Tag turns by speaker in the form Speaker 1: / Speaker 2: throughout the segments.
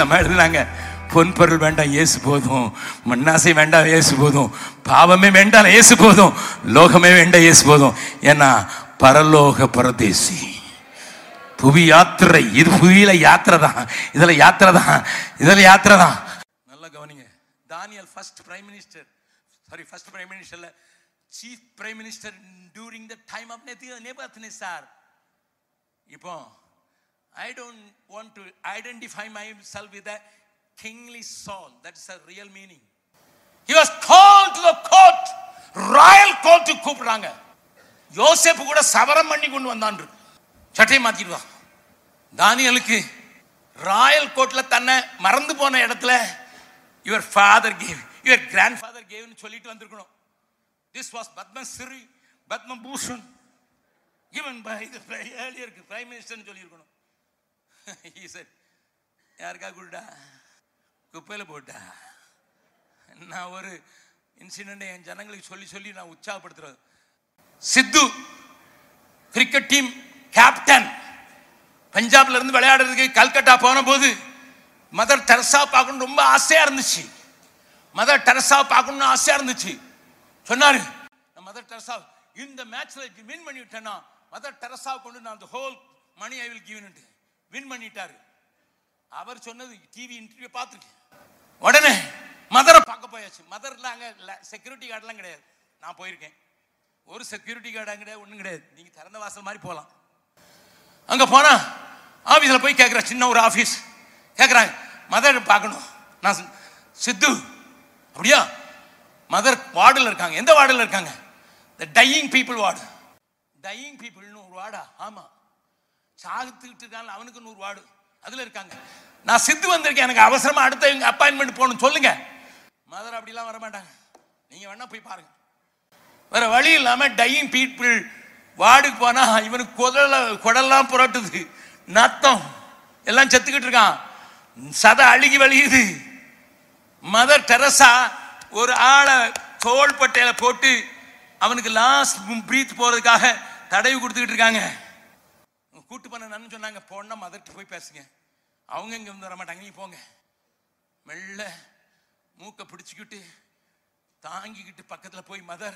Speaker 1: அந்த அம்மா எழுதுனாங்க பொன் பொருள் வேண்டாம் இயேசு போதும் மண்ணாசை வேண்டாம் இயேசு போதும் பாவமே வேண்டாம் இயேசு போதும் லோகமே வேண்டாம் இயேசு போதும் ஏன்னா பரலோக பரதேசி புவி யாத்திரை இது புவியில யாத்திரை தான் இதுல யாத்திரை தான் இதுல யாத்திரை தான் நல்லா கவனிங்க Daniel first prime minister sorry first prime மினிஸ்டர்ல chief prime minister during the time of நேபாத்னிசார் இப்போ I don't want to identify myself with kingly சால் that is a real meaning he was call to the court royal court கூப்பிடுறாங்க யோசேப்பு கூட சவரம் பண்ணி கொண்டு வந்தான் இருக்கு. சட்டையை மாத்திட்டு வா தானியலுக்கு ராயல் கோர்ட்ல தன்னை மறந்து போன இடத்துல your father gave your grandfather கேவ்னு சொல்லிட்டு வந்திருக்கணும் this was Padma Shri Padma Bhushan given by the pri- earlier prime minister சொல்லியிருக்கணும் he said யாருக்கா கொடுடா குப்பையில் போட்டா நான் ஒரு இன்சிடென்ட் என் ஜனங்களுக்கு சொல்லி சொல்லி நான் உற்சாகப்படுத்துறது சித்து கிரிக்கெட் டீம் கேப்டன் பஞ்சாப்ல இருந்து விளையாடுறதுக்கு கல்கட்டா போன போது மதர் டெரசா பார்க்கணும் ரொம்ப ஆசையா இருந்துச்சு மதர் டெரசா பார்க்கணும்னு ஆசையா இருந்துச்சு சொன்னாரு நான் மதர் டெரசா இந்த மேட்ச்ல வின் பண்ணிவிட்டேன்னா மதர் டெரசா கொண்டு நான் அந்த whole money I will give win பண்ணிட்டாரு அவர் சொன்னது டிவி இன்டர்வியூ பார்த்துருக்கேன் உடனே மதரை பார்க்க போயாச்சு மதர்ல அங்க செக்யூரிட்டி கார்டெல்லாம் கிடையாது நான் போயிருக்கேன் ஒரு செக்யூரிட்டி கார்டு கிடையாது ஒன்றும் கிடையாது நீங்க திறந்த வாசல் மாதிரி போகலாம் அங்க போனா ஆபீஸ்ல போய் கேட்குறேன் சின்ன ஒரு ஆபீஸ் கேட்குறாங்க மதர் பார்க்கணும் நான் சொன்னேன், சித்து அப்படியா மதர் வார்டில் இருக்காங்க எந்த வார்டில் இருக்காங்க the dying people ward dying பீப்புள்னு ஒரு வார்டா ஆமா சாகுத்துக்கிட்டு இருக்காங்க அவனுக்கு நூறு வார்டு அதுல இருக்காங்க நான் சித்து வந்திருக்கேன் எனக்கு அவசரமா அடுத்த எங்க அப்பாயின்மெண்ட் போகணும் சொல்லுங்க மதர் அப்படிலாம் வர மாட்டாங்க நீங்க வேணா போய் பாருங்க வேற வழி இல்லாம டையிங் பீப்புள் வார்டுக்கு போனா இவனுக்கு குடல குடல்லாம் புரட்டுது நத்தம் எல்லாம் செத்துக்கிட்டு இருக்கான் சதை அழுகி வலியுது மதர் டெரசா ஒரு ஆளை தோள் பட்டையில போட்டு அவனுக்கு லாஸ்ட் பிரீத் போறதுக்காக தடவி கொடுத்துக்கிட்டு இருக்காங்க கூட்டு பண்ண நான் சொன்னாங்க போனா மதர்கிட்ட போய் பேசுங்க அவங்க இங்க வந்து வர மாட்டாங்க நீ போங்க மெல்ல மூக்க பிடிச்சுக்கிட்டு தாங்கிக்கிட்டு பக்கத்துல போய் mother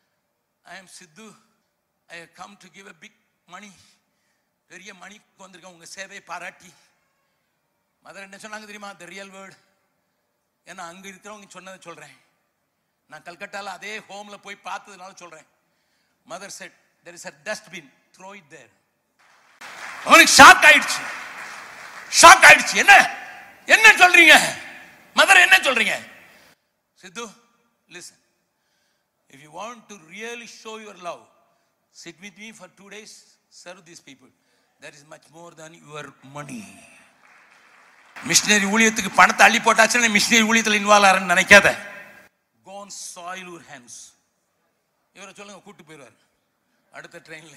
Speaker 1: I am Sidhu I come to give a big money பெரிய மணிக்கு வந்திருக்கேன் உங்க சேவையை பாராட்டி மதர் என்ன சொன்னாங்க தெரியுமா த ரியல் வேர்டு ஏன்னா அங்க இருக்கிறவங்க சொன்னதை சொல்றேன் நான் கல்கட்டால அதே ஹோம்ல போய் பார்த்ததுனால சொல்றேன் mother said there is a dustbin throw it there அவனுக்கு ஷாக் ஆயிடுச்சு ஷாக் ஆயிடுச்சு என்ன என்ன சொல்றீங்க மதர் என்ன சொல்றீங்க Sidhu listen if you want to really show your love sit with me for two days serve these people that is much more than your money missionary ஊழியத்துக்கு பணத்தை அள்ளி போட்டாச்சுன்னா மிஷினரி ஊழியத்தில் இன்வால்வ் ஆகிறேன்னு நினைக்காத கோன் சாயில் யுவர் ஹேண்ட்ஸ் இவரை சொல்லுங்க கூட்டு போயிடுவார் அடுத்த ட்ரெயின்ல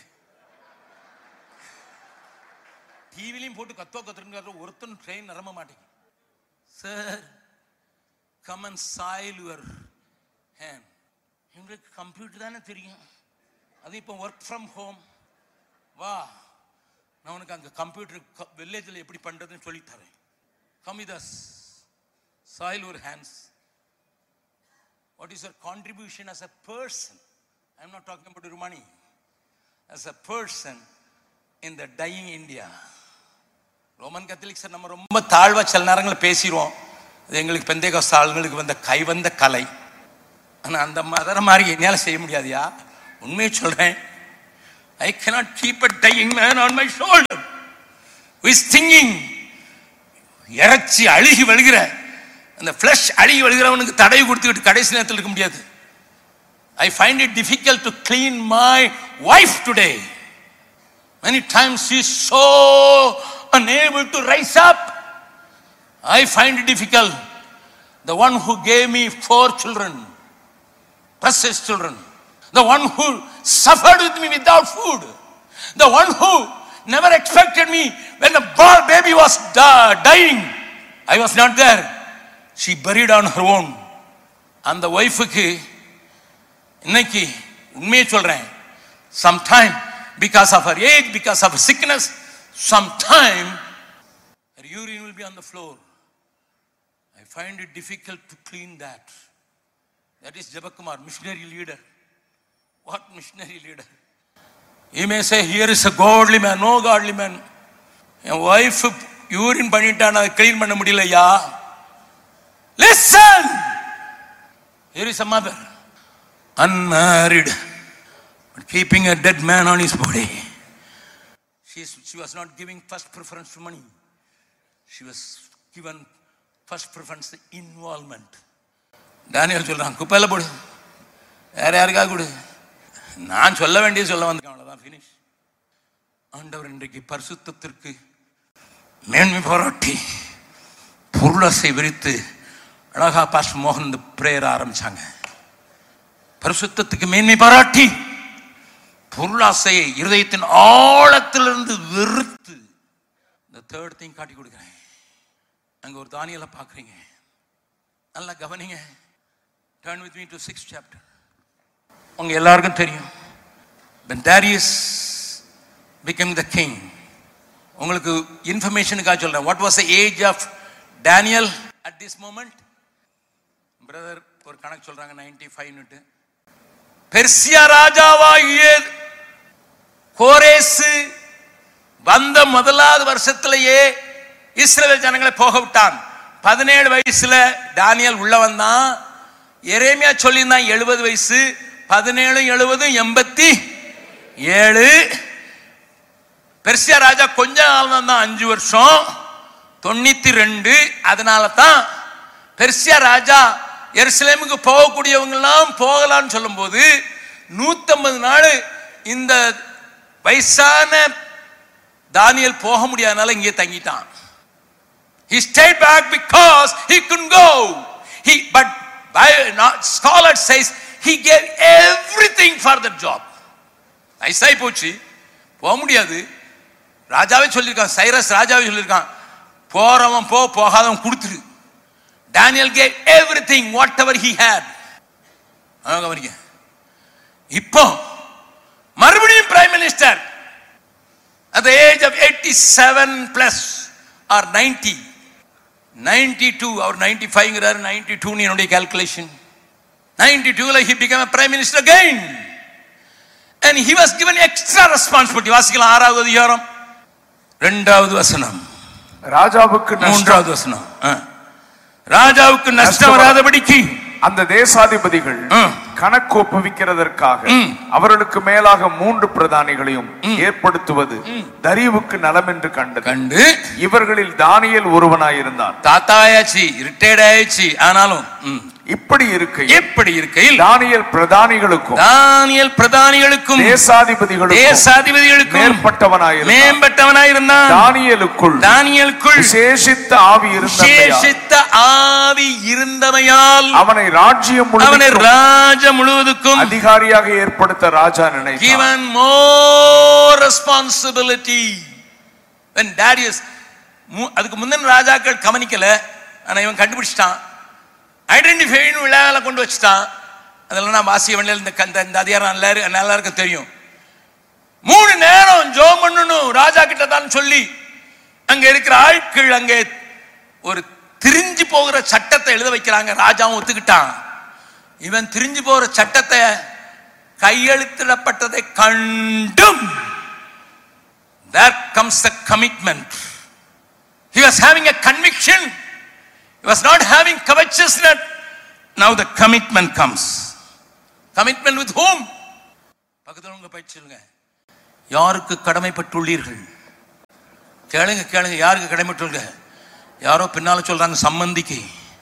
Speaker 1: டிவிலையும் போட்டு கத்தோ கத்துருங்க ஒருத்தன் ட்ரெயின் நிரம்ப மாட்டேங்குது sir come and soil your hand எங்களுக்கு கம்ப்யூட்டர் தானே தெரியும் அது இப்போ ஒர்க் ஃப்ரம் ஹோம் வா நான் உனக்கு அங்கே கம்ப்யூட்டர் வில்லேஜில் எப்படி பண்ணுறதுன்னு சொல்லி தரேன் கமிதாஸ் soil your hands what is your contribution as a person I am not talking about your money as a person in the dying India Roman Catholics நம்ம ரொம்ப தாழ்வா சில நேரங்களில் பேசிடுவோம் அது எங்களுக்கு பெந்தேகோஸ்த ஆளுங்களுக்கு வந்த கைவந்த கலை ஆனா அந்த மதர மாதிரி என்னால செய்ய முடியாதுயா உண்மையை சொல்றேன் ஐ cannot keep a dying man on my shoulder who is thinking இறைச்சி அழுகி வழுகிற அந்த ஃப்ளஷ் அழுகி வழுகிறவனுக்கு தடவி கொடுத்துக்கிட்டு கடைசி நேரத்தில் இருக்க முடியாது I find it difficult to clean my wife today Many times she is so unable to rise up. I find it difficult. The one who gave me four children, precious children, the one who suffered with me without food, the one who never expected me when the ba- baby was da- dying. I was not there. She buried on her own. அந்த ஒய்ஃபுக்கு இன்னைக்கு உண்மையை சொல்றேன் sometime because of her age, because of her sickness, sometime her urine will be on the floor. I find it difficult to clean that. That is Jabakumar, missionary leader. What missionary leader? You may say, here is a godly man, no godly man. என் wife urine பண்ணிட்டான் அதை clean பண்ண முடியலையா listen here is a mother unmarried but keeping a dead man on his body she, she was not giving first preference to money she was given first preference to involvement Daniel சொல்றான் குப்பையில போடு வேற யாருக்கா கொடு நான் சொல்ல வேண்டிய சொல்ல வந்தேன் அவ்வளவுதான் finish ஆண்டவர் இன்றைக்கு பரிசுத்தத்திற்கு மேன்மை பாராட்டி பொருளசை விரித்து அழகா பாஸ் மோகன் இந்த பிரேயர் ஆரம்பிச்சாங்க பரிசுத்தத்துக்கு மேன்மை பாராட்டி பொருளாசையை இருதயத்தின் ஆழத்திலிருந்து வெறுத்து இந்த தேர்ட் திங் காட்டி கொடுக்குறேன் அங்க ஒரு தானியலை பார்க்குறீங்க நல்லா கவனிங்க turn with me to six chapter உங்க எல்லாருக்கும் தெரியும் when Darius became the king உங்களுக்கு இன்ஃபர்மேஷனுக்காக சொல்றேன் what was the age of Daniel at this moment brother ஒரு கணக்கு சொல்றாங்க நைன்டி ஃபைவ்னுட்டு பெர்சியா ராஜாவாகிய கோரேசு வந்த முதலாவது வருஷத்திலேயே இஸ்ரேல் ஜனங்களை போக விட்டான் பதினேழு வயசுல டானியல் உள்ள வந்தான் எரேமியா சொல்லியிருந்தான் எழுபது வயசு பதினேழு எழுபது எண்பத்தி ஏழு பெர்சியா ராஜா கொஞ்ச நாள் தான் அஞ்சு வருஷம் தொண்ணூத்தி ரெண்டு அதனால தான் பெர்சியா ராஜா எருசலேமுக்கு போகக்கூடியவங்கெல்லாம் போகலாம்னு சொல்லும்போது நூத்தம்பது நாள் இந்த வயசான தானியல் போக முடியாதனால இங்கே தங்கிட்டான் He stayed back because he couldn't go. He, but by, not, scholar says he gave everything for the job. வயசாகி போச்சு போக முடியாது ராஜாவே சொல்லியிருக்கான் சைரஸ் ராஜாவே சொல்லியிருக்கான் போறவன் போ போகாதவன் கொடுத்துரு Daniel gave everything whatever he had கவனிக்க இப்போ மறுபடியும் prime minister at the age of 87 plus or 90 92 or 95 ங்கிறாரு 92 னு என்னுடைய calculation 92 ல he became a prime minister again and he was given extra responsibility வாசிக்கலாம் ஆறாவது அதிகாரம் இரண்டாவது வசனம்
Speaker 2: ராஜாவுக்கு நஷ்டம்
Speaker 1: மூன்றாவது வசனம் ஆ. ராஜாவுக்கு நஷ்டம் வராதபடிக்கு
Speaker 2: அந்த தேசாதிபதிகள்
Speaker 1: ம்.
Speaker 2: கணக்கு ஒப்புவிக்கிறதற்காக
Speaker 1: ம்.
Speaker 2: அவர்களுக்கு மேலாக மூன்று பிரதானிகளையும் ஏற்படுத்துவது தரியுவுக்கு நலம் என்று கண்டது
Speaker 1: கண்டு
Speaker 2: இவர்களில் தானியேல் ஒருவனாயிருந்தான்
Speaker 1: தாத்தா ஆயாச்சு ரிட்டையர்ட் ஆயிடுச்சு ஆனாலும் ம்,
Speaker 2: இப்படி இருக்கையில்
Speaker 1: எப்படி இருக்கையில்
Speaker 2: தானியேல் பிரதானிகளுக்கும்
Speaker 1: தானியல் பிரதானிகளுக்கும்
Speaker 2: தேசாதிபதிகளுக்கும்
Speaker 1: தேசாதிபதிகளுக்கும்
Speaker 2: மேற்பட்டவனாயிருந்தான்
Speaker 1: மேம்பட்டவனாயிருந்தான்
Speaker 2: தானியேலுக்குள்
Speaker 1: தானியலுக்குள்
Speaker 2: விசேஷித்த ஆவி இருந்தமையால்
Speaker 1: விசேஷித்த ஆவி இருந்தமையால்
Speaker 2: அவனை ராஜ்யம்
Speaker 1: அவனை
Speaker 2: முழுவதும்
Speaker 1: ராஜ முழுவதுக்கும்
Speaker 2: அதிகாரியாக ஏற்படுத்த ராஜா நினைத்தான்
Speaker 1: given more responsibility when Darius மு- அதுக்கு முந்தின ராஜாக்கள் கவனிக்கல ஆனா இவன் கண்டுபிடிச்சிட்டான் ஐடென்டிஃபைன்னு விழாவில கொண்டு வச்சுட்டான் அதெல்லாம் நான் வாசிய வேண்டிய இந்த கந்த இந்த அதிகாரம் எல்லாரும் எல்லாருக்கும் தெரியும் மூணு நேரம் ஜோம் பண்ணணும் ராஜா கிட்ட தான் சொல்லி அங்க இருக்கிற ஆட்கள் அங்கே ஒரு திரிஞ்சு போகிற சட்டத்தை எழுத வைக்கிறாங்க ராஜாவும் ஒத்துக்கிட்டான் இவன் திரிஞ்சு போகிற சட்டத்தை கையெழுத்திடப்பட்டதை கண்டும் there comes the commitment he was having a conviction he was not having covetousness now the commitment comes commitment with whom பக்கத்தில் உங்க பயிற்சிருங்க யாருக்கு கடமைப்பட்டுள்ளீர்கள் கேளுங்க கேளுங்க யாருக்கு கடமைப்பட்டுள்ள யாரோ பின்னால சொல்றாங்க சம்மந்திக்கு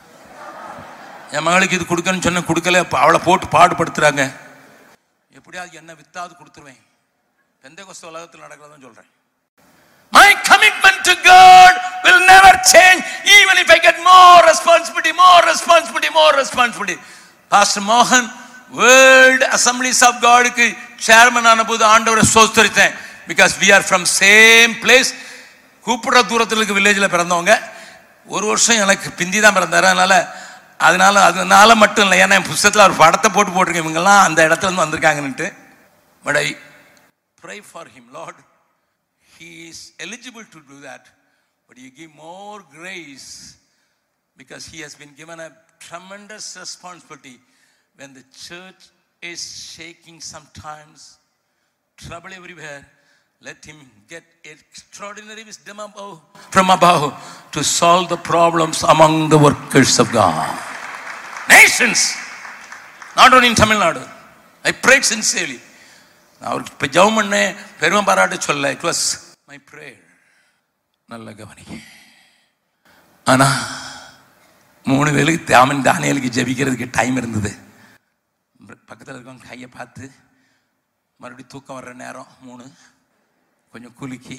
Speaker 1: என் மகளுக்கு இது கொடுக்கணும்னு சொன்ன கொடுக்கல அப்ப அவளை போட்டு பாடுபடுத்துறாங்க எப்படியாவது என்ன வித்தாவது கொடுத்துருவேன் எந்த கொஸ்து உலகத்தில் நடக்கிறதும் சொல்றேன் My commitment to God will never change even if I get more responsibility, more responsibility, more responsibility. Pastor Mohan, World Assemblies of Godக்கு சேர்மன் ஆன போது ஆண்டவரை சோஸ்தரித்தேன் because we are from same place கூப்பிடுற தூரத்தில் இருக்க வில்லேஜில் பிறந்தவங்க ஒரு வருஷம் எனக்கு பிந்தி தான் பிறந்தாரு அதனால அதனால அதனால மட்டும் இல்லை ஏன்னா என் புஸ்தகத்தில் ஒரு படத்தை போட்டு போட்டிருக்கேன் இவங்கெல்லாம் அந்த இடத்துல இருந்து வந்திருக்காங்கன்னுட்டு but I pray for him lord he is eligible to do that but you give more grace because he has been given a tremendous responsibility when the church is shaking sometimes, trouble everywhere. Let him get extraordinary wisdom above, from above to solve the problems among the workers of God. Nations, not only in Tamil Nadu. I prayed sincerely. நான் அவருக்கு இப்போ ஜெபம் பண்ணேன் பெருமை பாராட்ட சொல்ல it was my prayer நல்ல கவனிங்க ஆனா மூணு பேருக்கு தாமன் தானியலுக்கு ஜெபிக்கிறதுக்கு டைம் இருந்தது பக்கத்தில் இருக்கவங்க கையை பார்த்து மறுபடியும் தூக்கம் வர்ற நேரம் மூணு கொஞ்சம் குலுக்கி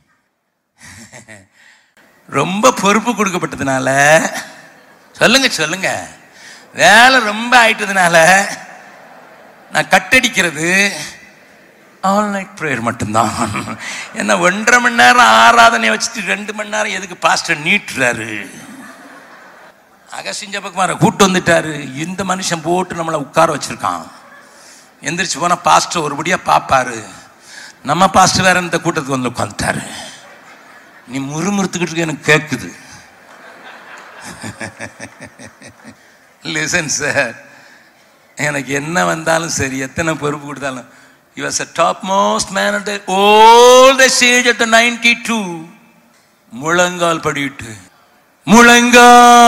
Speaker 1: ரொம்ப பொறுப்பு கொடுக்கப்பட்டதுனால சொல்லுங்க சொல்லுங்க வேலை ரொம்ப ஆயிட்டதுனால நான் கட்டடிக்கிறது ஆல் நைட் ப்ரேயர் மட்டும்தான் என்ன ஒன்றரை மணி நேரம் ஆராதனை வச்சுட்டு ரெண்டு மணி நேரம் எதுக்கு பாஸ்டர் நீட்டுறாரு அகசிஞ்ச பக்கமாக கூட்டு வந்துட்டாரு இந்த மனுஷன் போட்டு நம்மளை உட்கார வச்சிருக்கான் எந்திரிச்சு போனால் பாஸ்டர் ஒருபடியாக பார்ப்பாரு நம்ம பாஸ்டர் வேற இந்த கூட்டத்துக்கு வந்து உட்காந்துட்டாரு நீ முறுமுறுத்துக்கிட்டு இருக்க எனக்கு கேட்குது லிசன் சார் எனக்கு என்ன வந்தாலும் சரி எத்தனை பொறுப்பு கொடுத்தாலும் he was a topmost man at the oldest age at the 92 முழங்கால் படிட்டு முழங்கால்